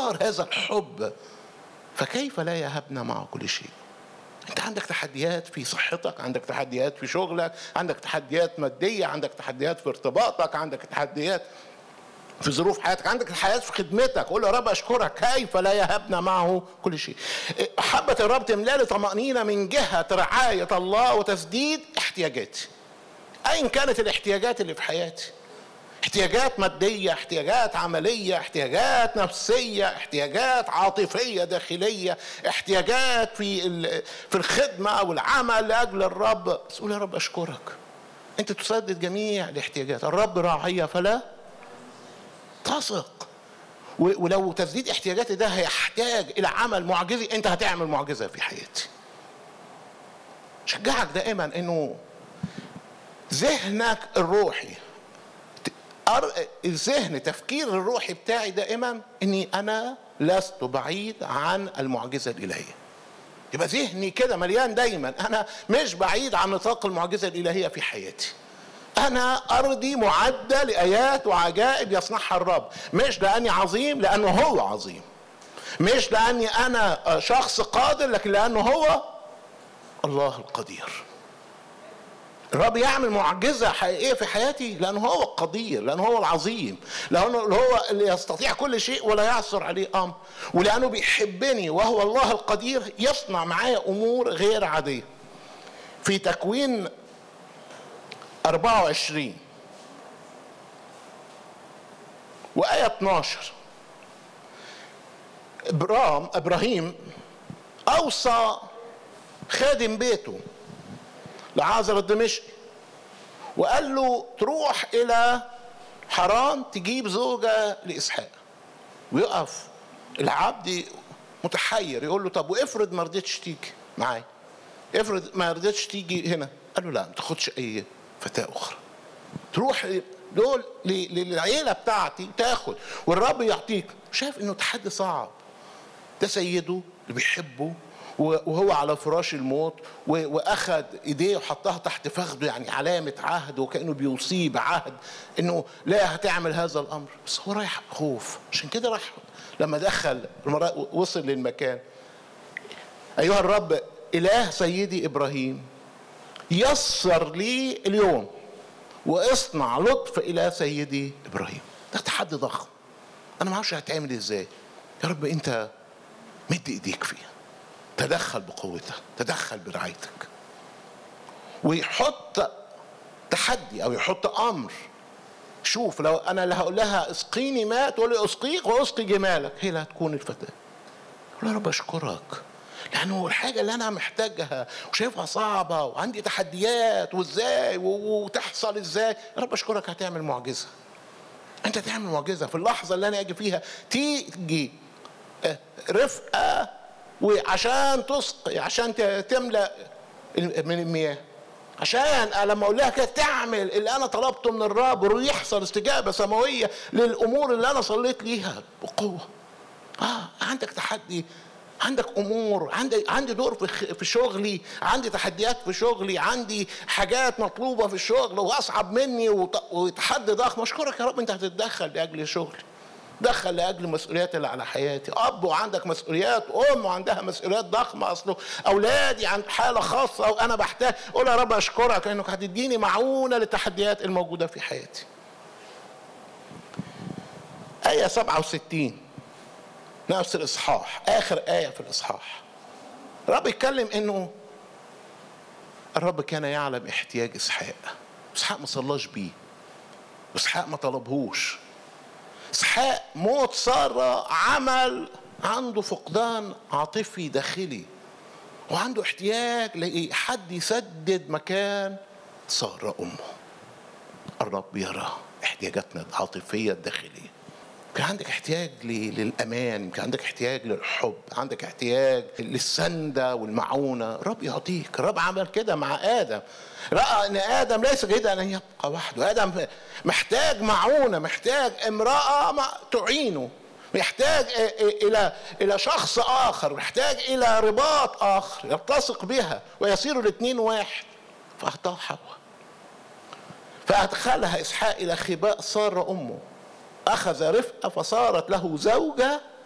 باستمرار هذا الحب فكيف لا يهبنا معه كل شيء انت عندك تحديات في صحتك عندك تحديات في شغلك عندك تحديات ماديه عندك تحديات في ارتباطك عندك تحديات في ظروف حياتك عندك الحياة في خدمتك قول يا رب أشكرك كيف لا يهبنا معه كل شيء محبة الرب تملالي طمأنينة من جهة رعاية الله وتسديد احتياجاتي أيا كانت الاحتياجات اللي في حياتي احتياجات مادية احتياجات عملية احتياجات نفسية احتياجات عاطفية داخلية احتياجات في في الخدمة والعمل لأجل الرب بس قول يا رب أشكرك أنت تسدد جميع الاحتياجات الرب راعية فلا تثق ولو تسديد احتياجاتي ده هيحتاج الى عمل معجزي انت هتعمل معجزه في حياتي شجعك دائما انه ذهنك الروحي الذهن تفكير الروحي بتاعي دائما اني انا لست بعيد عن المعجزه الالهيه يبقى ذهني كده مليان دايما انا مش بعيد عن نطاق المعجزه الالهيه في حياتي أنا أرضي معدة لآيات وعجائب يصنعها الرب مش لأني عظيم لأنه هو عظيم مش لأني أنا شخص قادر لكن لأنه هو الله القدير الرب يعمل معجزة حقيقية في حياتي لأنه هو القدير لأنه هو العظيم لأنه هو اللي يستطيع كل شيء ولا يعثر عليه أمر ولأنه بيحبني وهو الله القدير يصنع معايا أمور غير عادية في تكوين 24 وآية 12 إبرام إبراهيم أوصى خادم بيته لعازر الدمشقي وقال له تروح إلى حران تجيب زوجة لإسحاق ويقف العبد متحير يقول له طب وافرض ما رضيتش تيجي معايا افرض ما رضيتش تيجي هنا قال له لا ما تاخدش اي فتاة أخرى تروح دول للعيلة بتاعتي تاخد والرب يعطيك شايف انه تحدي صعب ده سيده اللي بيحبه وهو على فراش الموت واخد ايديه وحطها تحت فخده يعني علامه عهد وكانه بيوصيه بعهد انه لا هتعمل هذا الامر بس هو رايح خوف عشان كده راح لما دخل وصل للمكان ايها الرب اله سيدي ابراهيم يسر لي اليوم واصنع لطف الى سيدي ابراهيم ده تحدي ضخم انا ما اعرفش هتعمل ازاي يا رب انت مد ايديك فيها تدخل بقوتك تدخل برعايتك ويحط تحدي او يحط امر شوف لو انا اللي هقول لها اسقيني ماء تقول لي اسقيك واسقي جمالك هي اللي هتكون الفتاه يا رب اشكرك لانه الحاجه اللي انا محتاجها وشايفها صعبه وعندي تحديات وازاي وتحصل ازاي يا رب اشكرك هتعمل معجزه انت تعمل معجزه في اللحظه اللي انا اجي فيها تيجي رفقه وعشان تسقي عشان تملا من المياه عشان لما اقول لها كده تعمل اللي انا طلبته من الرب ويحصل استجابه سماويه للامور اللي انا صليت ليها بقوه اه عندك تحدي عندك امور عندي عندي دور في في شغلي عندي تحديات في شغلي عندي حاجات مطلوبه في الشغل واصعب مني وتحدي ضخم اشكرك يا رب انت هتتدخل لاجل شغلي دخل لاجل المسؤوليات اللي على حياتي اب وعندك مسؤوليات ام وعندها مسؤوليات ضخمه اصله اولادي عند حاله خاصه وانا بحتاج قول يا رب اشكرك انك هتديني معونه للتحديات الموجوده في حياتي آية 67 نفس الإصحاح آخر آية في الإصحاح الرب يتكلم إنه الرب كان يعلم احتياج إسحاق إسحاق ما صلاش بيه إسحاق ما طلبهوش إسحاق موت سارة عمل عنده فقدان عاطفي داخلي وعنده احتياج لحد يسدد مكان سارة أمه الرب يرى احتياجاتنا العاطفية الداخلية كان عندك احتياج للامان كان عندك احتياج للحب عندك احتياج للسنده والمعونه الرب يعطيك الرب عمل كده مع ادم راى ان ادم ليس جيدا ان يبقى وحده ادم محتاج معونه محتاج امراه تعينه يحتاج الى الى شخص اخر محتاج الى رباط اخر يلتصق بها ويصير الاثنين واحد فاعطاه حواء فادخلها اسحاق الى خباء ساره امه أخذ رفقة فصارت له زوجة